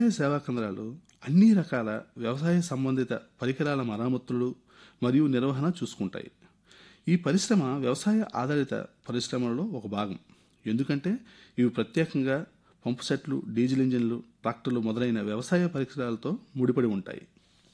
వ్యవసాయ సేవా కేంద్రాలు అన్ని రకాల వ్యవసాయ సంబంధిత పరికరాల మరమ్మతులు మరియు నిర్వహణ చూసుకుంటాయి ఈ పరిశ్రమ వ్యవసాయ ఆధారిత పరిశ్రమలలో ఒక భాగం ఎందుకంటే ఇవి ప్రత్యేకంగా పంపు సెట్లు డీజిల్ ఇంజిన్లు ట్రాక్టర్లు మొదలైన వ్యవసాయ పరికరాలతో ముడిపడి ఉంటాయి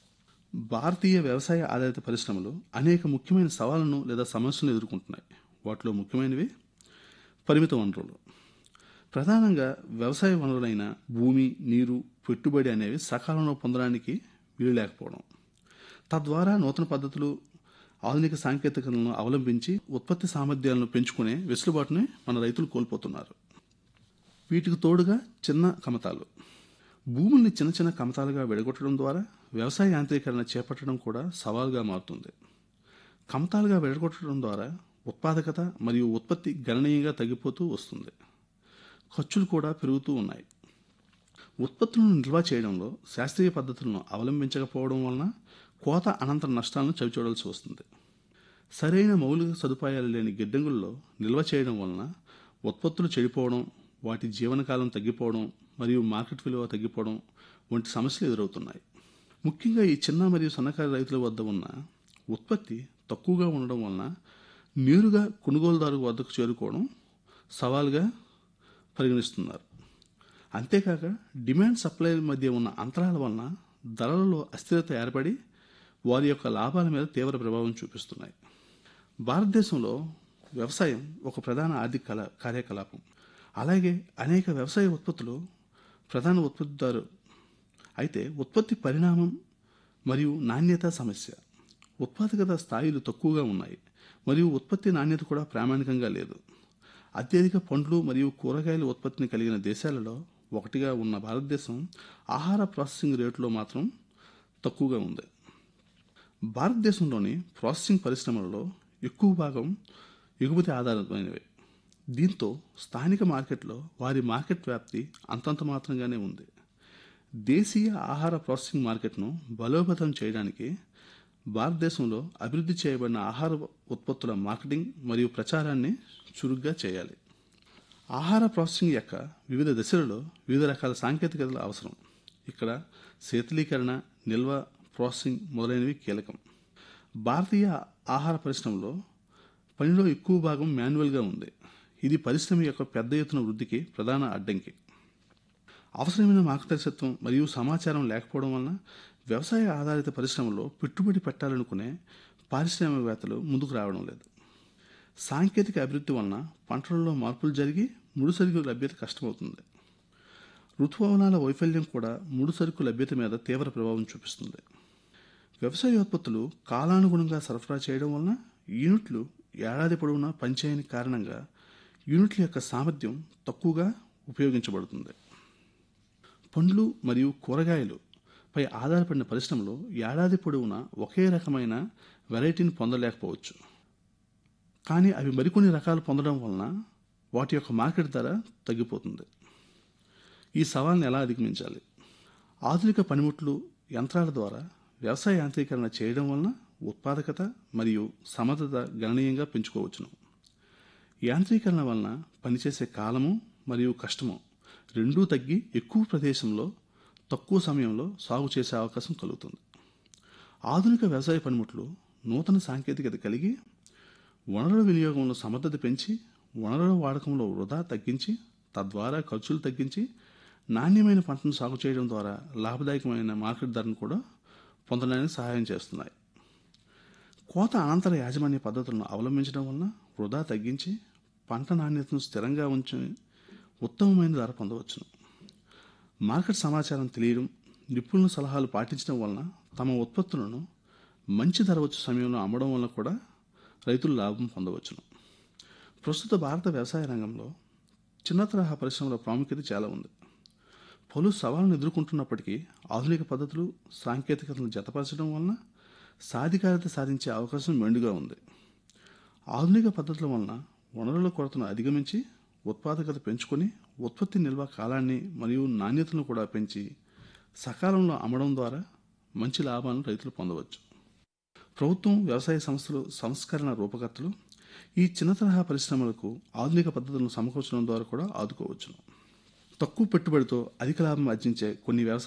భారతీయ వ్యవసాయ ఆధారిత పరిశ్రమలు అనేక ముఖ్యమైన సవాళ్లను లేదా సమస్యలను ఎదుర్కొంటున్నాయి వాటిలో ముఖ్యమైనవి పరిమిత వనరులు ప్రధానంగా వ్యవసాయ వనరులైన భూమి నీరు పెట్టుబడి అనేవి సకాలంలో పొందడానికి వీలు లేకపోవడం తద్వారా నూతన పద్ధతులు ఆధునిక సాంకేతికతలను అవలంబించి ఉత్పత్తి సామర్థ్యాలను పెంచుకునే వెసులుబాటుని మన రైతులు కోల్పోతున్నారు వీటికి తోడుగా చిన్న కమతాలు భూముల్ని చిన్న చిన్న కమతాలుగా విడగొట్టడం ద్వారా వ్యవసాయ యాంత్రీకరణ చేపట్టడం కూడా సవాల్గా మారుతుంది కమతాలుగా విడగొట్టడం ద్వారా ఉత్పాదకత మరియు ఉత్పత్తి గణనీయంగా తగ్గిపోతూ వస్తుంది ఖర్చులు కూడా పెరుగుతూ ఉన్నాయి ఉత్పత్తులను నిల్వ చేయడంలో శాస్త్రీయ పద్ధతులను అవలంబించకపోవడం వలన కోత అనంతర నష్టాలను చవిచూడాల్సి వస్తుంది సరైన మౌలిక సదుపాయాలు లేని గిడ్డంగుల్లో నిల్వ చేయడం వలన ఉత్పత్తులు చెడిపోవడం వాటి జీవనకాలం తగ్గిపోవడం మరియు మార్కెట్ విలువ తగ్గిపోవడం వంటి సమస్యలు ఎదురవుతున్నాయి ముఖ్యంగా ఈ చిన్న మరియు సన్నకారు రైతుల వద్ద ఉన్న ఉత్పత్తి తక్కువగా ఉండడం వలన నేరుగా కొనుగోలుదారు వద్దకు చేరుకోవడం సవాల్గా పరిగణిస్తున్నారు అంతేకాక డిమాండ్ సప్లై మధ్య ఉన్న అంతరాల వలన ధరలలో అస్థిరత ఏర్పడి వారి యొక్క లాభాల మీద తీవ్ర ప్రభావం చూపిస్తున్నాయి భారతదేశంలో వ్యవసాయం ఒక ప్రధాన ఆర్థిక కళ కార్యకలాపం అలాగే అనేక వ్యవసాయ ఉత్పత్తులు ప్రధాన ఉత్పత్తిదారు అయితే ఉత్పత్తి పరిణామం మరియు నాణ్యత సమస్య ఉత్పాదకత స్థాయిలు తక్కువగా ఉన్నాయి మరియు ఉత్పత్తి నాణ్యత కూడా ప్రామాణికంగా లేదు అత్యధిక పండ్లు మరియు కూరగాయల ఉత్పత్తిని కలిగిన దేశాలలో ఒకటిగా ఉన్న భారతదేశం ఆహార ప్రాసెసింగ్ రేటులో మాత్రం తక్కువగా ఉంది భారతదేశంలోని ప్రాసెసింగ్ పరిశ్రమలలో ఎక్కువ భాగం ఎగుమతి ఆధారితమైనవి దీంతో స్థానిక మార్కెట్లో వారి మార్కెట్ వ్యాప్తి అంతంత మాత్రంగానే ఉంది దేశీయ ఆహార ప్రాసెసింగ్ మార్కెట్ను బలోపేతం చేయడానికి భారతదేశంలో అభివృద్ధి చేయబడిన ఆహార ఉత్పత్తుల మార్కెటింగ్ మరియు ప్రచారాన్ని చురుగ్గా చేయాలి ఆహార ప్రాసెసింగ్ యొక్క వివిధ దశలలో వివిధ రకాల సాంకేతికతలు అవసరం ఇక్కడ శీతలీకరణ నిల్వ ప్రాసెసింగ్ మొదలైనవి కీలకం భారతీయ ఆహార పరిశ్రమలో పనిలో ఎక్కువ భాగం మాన్యువల్గా ఉంది ఇది పరిశ్రమ యొక్క పెద్ద ఎత్తున వృద్ధికి ప్రధాన అడ్డంకి అవసరమైన మార్గదర్శకత్వం మరియు సమాచారం లేకపోవడం వలన వ్యవసాయ ఆధారిత పరిశ్రమలో పెట్టుబడి పెట్టాలనుకునే పారిశ్రామికవేత్తలు ముందుకు రావడం లేదు సాంకేతిక అభివృద్ధి వలన పంటలలో మార్పులు జరిగి ముడిసరుకు లభ్యత కష్టమవుతుంది ఋతుపవనాల వైఫల్యం కూడా ముడిసరుకు లభ్యత మీద తీవ్ర ప్రభావం చూపిస్తుంది వ్యవసాయ ఉత్పత్తులు కాలానుగుణంగా సరఫరా చేయడం వలన యూనిట్లు ఏడాది పొడవునా పనిచేయని కారణంగా యూనిట్ల యొక్క సామర్థ్యం తక్కువగా ఉపయోగించబడుతుంది పండ్లు మరియు కూరగాయలు పై ఆధారపడిన పరిశ్రమలో ఏడాది పొడవునా ఒకే రకమైన వెరైటీని పొందలేకపోవచ్చు కానీ అవి మరికొన్ని రకాలు పొందడం వలన వాటి యొక్క మార్కెట్ ధర తగ్గిపోతుంది ఈ సవాల్ని ఎలా అధిగమించాలి ఆధునిక పనిముట్లు యంత్రాల ద్వారా వ్యవసాయ యాంత్రీకరణ చేయడం వలన ఉత్పాదకత మరియు సమర్థత గణనీయంగా పెంచుకోవచ్చును యాంత్రీకరణ వలన పనిచేసే కాలము మరియు కష్టము రెండూ తగ్గి ఎక్కువ ప్రదేశంలో తక్కువ సమయంలో సాగు చేసే అవకాశం కలుగుతుంది ఆధునిక వ్యవసాయ పనిముట్లు నూతన సాంకేతికత కలిగి వనరుల వినియోగంలో సమర్థత పెంచి వనరుల వాడకంలో వృధా తగ్గించి తద్వారా ఖర్చులు తగ్గించి నాణ్యమైన పంటను సాగు చేయడం ద్వారా లాభదాయకమైన మార్కెట్ ధరను కూడా పొందడానికి సహాయం చేస్తున్నాయి కోత అనంతర యాజమాన్య పద్ధతులను అవలంబించడం వలన వృధా తగ్గించి పంట నాణ్యతను స్థిరంగా ఉంచి ఉత్తమమైన ధర పొందవచ్చును మార్కెట్ సమాచారం తెలియడం నిపుణుల సలహాలు పాటించడం వలన తమ ఉత్పత్తులను మంచి ధర వచ్చే సమయంలో అమ్మడం వలన కూడా రైతులు లాభం పొందవచ్చును ప్రస్తుత భారత వ్యవసాయ రంగంలో చిన్న తరహా పరిశ్రమల ప్రాముఖ్యత చాలా ఉంది పలు సవాళ్ళను ఎదుర్కొంటున్నప్పటికీ ఆధునిక పద్ధతులు సాంకేతికతలను జతపరచడం వలన సాధికారత సాధించే అవకాశం మెండుగా ఉంది ఆధునిక పద్ధతుల వలన వనరుల కొరతను అధిగమించి ఉత్పాదకత పెంచుకొని ఉత్పత్తి నిల్వ కాలాన్ని మరియు నాణ్యతను కూడా పెంచి సకాలంలో అమ్మడం ద్వారా మంచి లాభాలను రైతులు పొందవచ్చు ప్రభుత్వం వ్యవసాయ సంస్థలు సంస్కరణ రూపకర్తలు ఈ చిన్న తరహా పరిశ్రమలకు ఆధునిక పద్ధతులను సమకూర్చడం ద్వారా కూడా ఆదుకోవచ్చును తక్కువ పెట్టుబడితో అధిక లాభం ఆర్జించే కొన్ని వ్యవసాయ